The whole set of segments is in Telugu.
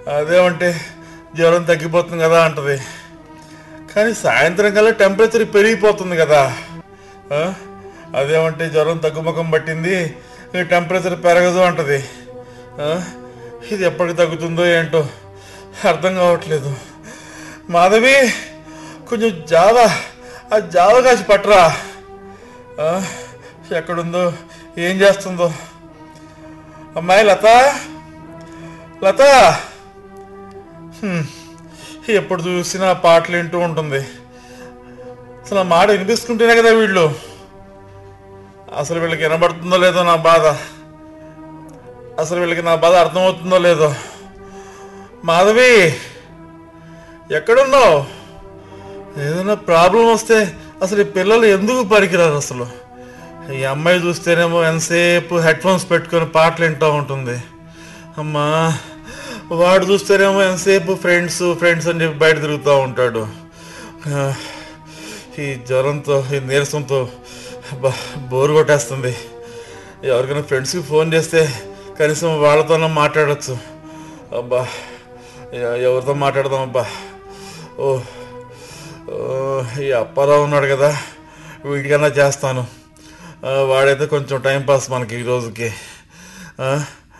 అదేమంటే జ్వరం తగ్గిపోతుంది కదా అంటది కానీ సాయంత్రం కల్లా టెంపరేచర్ పెరిగిపోతుంది కదా ఆ? అదేమంటే జ్వరం తగ్గుముఖం పట్టింది ఈ టెంపరేచర్ పెరగదు అంటది ఆ? ఇది ఎప్పటికి తగ్గుతుందో ఏంటో అర్థం కావట్లేదు మాధవి కొంచెం జావా ఆ జావ కాసి పట్టరా ఆ? ఎక్కడుందో ఏం చేస్తుందో అమ్మాయి లత లత హ్మ్. ఎప్పుడు చూసినా పాటలు వింటూ ఉంటుంది అసలు ఆ మాట వినిపిస్తుంటేనే కదా వీళ్ళు అసలు వీళ్ళకి వినబడుతుందో లేదో నా బాధ అసలు వీళ్ళకి నా బాధ అర్థమవుతుందో లేదో మాధవి ఎక్కడున్నావు ఏదైనా ప్రాబ్లం వస్తే అసలు ఈ పిల్లలు ఎందుకు పనికిరారు అసలు ఈ అమ్మాయి చూస్తేనేమో ఎంతసేపు హెడ్ ఫోన్స్ పెట్టుకొని పాటలు వింటూ ఉంటుంది అమ్మా వాడు చూస్తేనేమో ఎంతసేపు ఫ్రెండ్స్ ఫ్రెండ్స్ అని చెప్పి బయట తిరుగుతూ ఉంటాడు ఆ, ఈ జ్వరంతో ఈ నీరసంతో అబ్బా బోరు కొట్టేస్తుంది ఎవరికైనా ఫ్రెండ్స్కి ఫోన్ చేస్తే కనీసం వాళ్ళతోనే మాట్లాడచ్చు అబ్బా ఎ- ఎవరితో మాట్లాడదాం అబ్బా ఓ ఓ, ఈ అప్పారావు ఉన్నాడు కదా వీటికన్నా చేస్తాను ఆ, వాడైతే కొంచెం టైం పాస్ మనకి ఈ రోజుకి ఆ?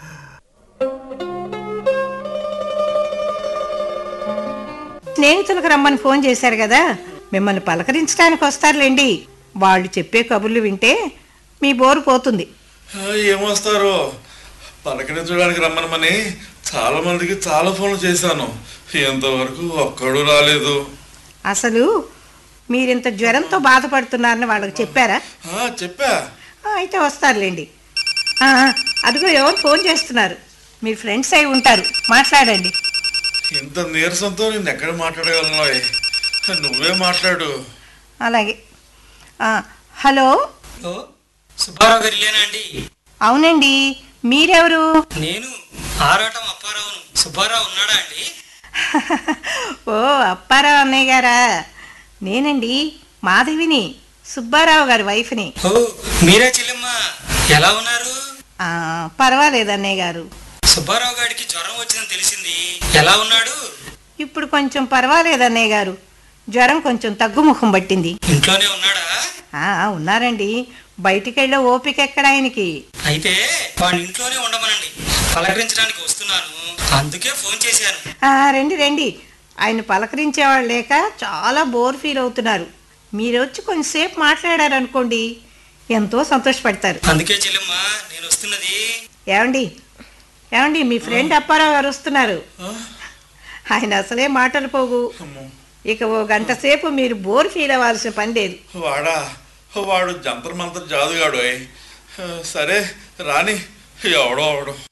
స్నేహితులకు రమ్మని ఫోన్ చేశారు కదా మిమ్మల్ని పలకరించడానికి వస్తారులేండి వాళ్ళు చెప్పే కబుర్లు వింటే మీ బోరు పోతుంది ఆ, ఏమొస్తారు పలకరించడానికి రమ్మనమని చాలా మందికి చాలా ఫోన్లు చేశాను ఎంతవరకు ఒక్కడు రాలేదు అసలు మీరింత జ్వరంతో బాధపడుతున్నారని వాళ్ళకి చెప్పారా ఆ, చెప్పా ఆ, అయితే వస్తారులేండి ఆ, అదిగో ఎవరు ఫోన్ చేస్తున్నారు మీ ఫ్రెండ్స్ అయి ఉంటారు మాట్లాడండి ఇంత నీరసంతో నేను ఎక్కడ మాట్లాడగలను నువ్వే మాట్లాడు అలాగే ఆ, హలో హలో సుబ్బారావు గారు ఇల్లేనా అండి అవునండి మీరెవరు నేను ఆరాటం అప్పారావును సుబ్బారావు ఉన్నాడా అండి ఓ అప్పారావు అన్నయ్య గారా నేనండి మాధవిని సుబ్బారావు గారి వైఫ్ని ఓ మీరే చెల్లెమ్మ ఎలా ఉన్నారు ఆ, పర్వాలేదు అన్నయ్య గారు సుబ్బారావు గారికి జ్వరం వచ్చిందని తెలిసింది ఎలా ఉన్నాడు ఇప్పుడు కొంచెం పర్వాలేదు అన్నయ్య గారు జ్వరం కొంచెం తగ్గుముఖం పట్టింది ఇంట్లోనే ఉన్నాడా ఆ, ఉన్నారండి బయటికి వెళ్ళే ఓపిక ఎక్కడ ఆయనకి అయితే వాడిని ఇంట్లోనే ఉండమనండి పలకరించడానికి వస్తున్నాను అందుకే ఫోన్ చేశాను ఆ, రండి రండి ఆయన పలకరించేవాళ్ళు లేక చాలా బోర్ ఫీల్ అవుతున్నారు మీరు వచ్చి కొంచెంసేపు మాట్లాడారనుకోండి ఎంతో సంతోషపడతారు అందుకే చెల్లెమ్మ నేను వస్తున్నది ఏమండి ఏమండి మీ ఫ్రెండ్ అప్పారావు గారు వస్తున్నారు ఆయన అసలే మాటలు పోగు అమ్మో, ఇక ఓ గంట సేపు మీరు బోర్ ఫీల్ అవ్వాల్సిన పని లేదు వాడా వాడు జంతర్ మంతర్ జాదుగాడు అయ్. ఆ, సరే రాని ఎవడో అవడు